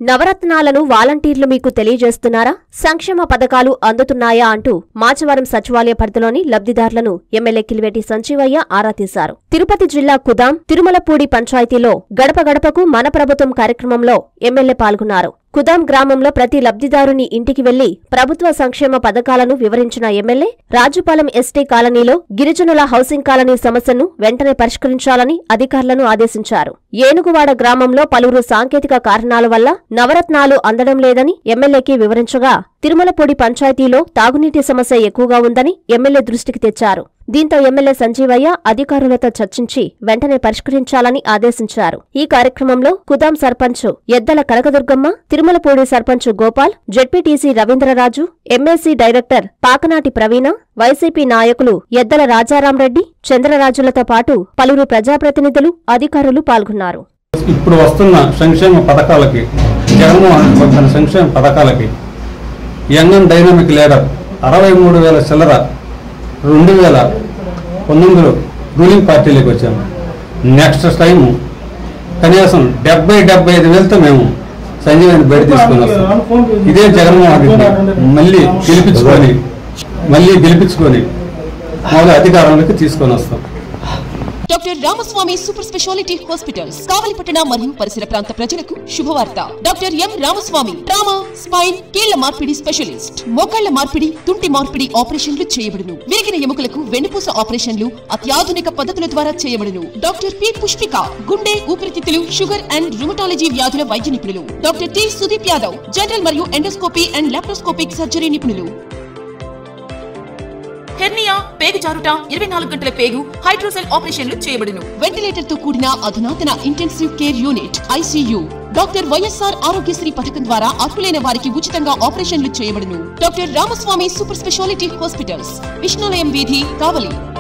నవరత్నాలను వాలంటీర్లు మీకు తెలియజేస్తున్నారా సంక్షేమ పథకాలు అందుతున్నాయా అంటూ మాచవరం సచివాలయ పరిధిలోని లబ్ధిదారులను ఎమ్మెల్యే కిలివేటి సంజీవయ్య ఆరా తీశారు తిరుపతి జిల్లా కుదాం తిరుమలపూడి పంచాయతీలో గడప గడపకు మన ప్రభుత్వం కార్యక్రమంలో ఎమ్మెల్యే పాల్గొన్నారు కుదాం గ్రామంలో ప్రతి లబ్ధిదారుని ఇంటికి వెళ్లి ప్రభుత్వ సంక్షేమ పథకాలను వివరించిన ఎమ్మెల్యే రాజుపాలెం ఎస్టీ కాలనీలో గిరిజనుల హౌసింగ్ కాలనీ సమస్యను వెంటనే పరిష్కరించాలని అధికారులను ఆదేశించారు ఏనుగువాడ గ్రామంలో పలువురు సాంకేతిక కారణాల వల్ల నవరత్నాలు అందడం లేదని ఎమ్మెల్యేకి వివరించగా తిరుమలపూడి పంచాయతీలో తాగునీటి సమస్య ఎక్కువగా ఉందని ఎమ్మెల్యే దృష్టికి తెచ్చారు దీంతో ఎమ్మెల్యే సంజీవయ్య అధికారులతో చర్చించి వెంటనే పరిష్కరించాలని ఆదేశించారు ఈ కార్యక్రమంలో కుదాం sarpanch Eddala Kanakadurgamma Tirumalapudi sarpanch Gopal ZPTC Ravindraraju MAC director Pakanati Praveena YCP నాయకులు ఎద్దల రాజారాంరెడ్డి చంద్రరాజులతో పాటు పలువురు ప్రజాప్రతినిధులు అధికారులు పాల్గొన్నారు ఇప్పుడు వస్తున్న సంక్షేమ పథకాలకి జగన్మోహన్ రెడ్డి పంపిన సంక్షేమ పథకాలకి యంగ్ అండ్ డైనమిక్ లీడర్ అరవై మూడు వేల చిల్లర రెండు వేల పంతొమ్మిదిలో రూలింగ్ పార్టీలోకి వచ్చాము నెక్స్ట్ టైం కనీసం డెబ్బై డెబ్బై ఐదు వేలతో మేము సంజీవని బయట తీసుకొని వస్తాం ఇదే జగన్మోహన్ రెడ్డి మళ్ళీ గెలిపించుకొని మళ్ళీ గెలిపించుకొని మళ్ళీ అధికారంలోకి తీసుకొని వస్తాం doctor Ramaswamy super speciality hospitals కావలిపట్టణ మరియు పరిసర ప్రాంత ప్రజలకు శుభవార్త doctor M Ramaswamy trauma spine కీళ్ల మార్పిడి స్పెషలిస్ట్ మోకాళ్ల మార్పిడి తుంటి మార్పిడి ఆపరేషన్లు చేయబడును విరిగిన ఎముకలకు వెన్నుపూస ఆపరేషన్లు అత్యాధునిక పద్ధతుల ద్వారా చేయబడును డాక్టర్ పి పుష్పిక గుండె ఊపిరితిత్తులు షుగర్ అండ్ రుమటాలజీ వ్యాధుల వైద్య నిపుణులు doctor T Sudeep Yadav general మరియు ఎండోస్కోపీ అండ్ లాప్రోస్కోపిక్ సర్జరీ నిపుణులు హెర్నియా పేగు జారుట ఇరవై నాలుగు గంటల పేగు హైడ్రోసెల్ ఆపరేషన్లు చేయబడును వెంటిలేటర్ తో కూడిన అధునాతన intensive care unit ICU doctor YSR Aarogyasri పథకం ద్వారా అర్హులైన వారికి ఉచితంగా ఆపరేషన్లు చేయబడును doctor Ramaswamy super speciality hospitals Vishnalayam వీధి కావలి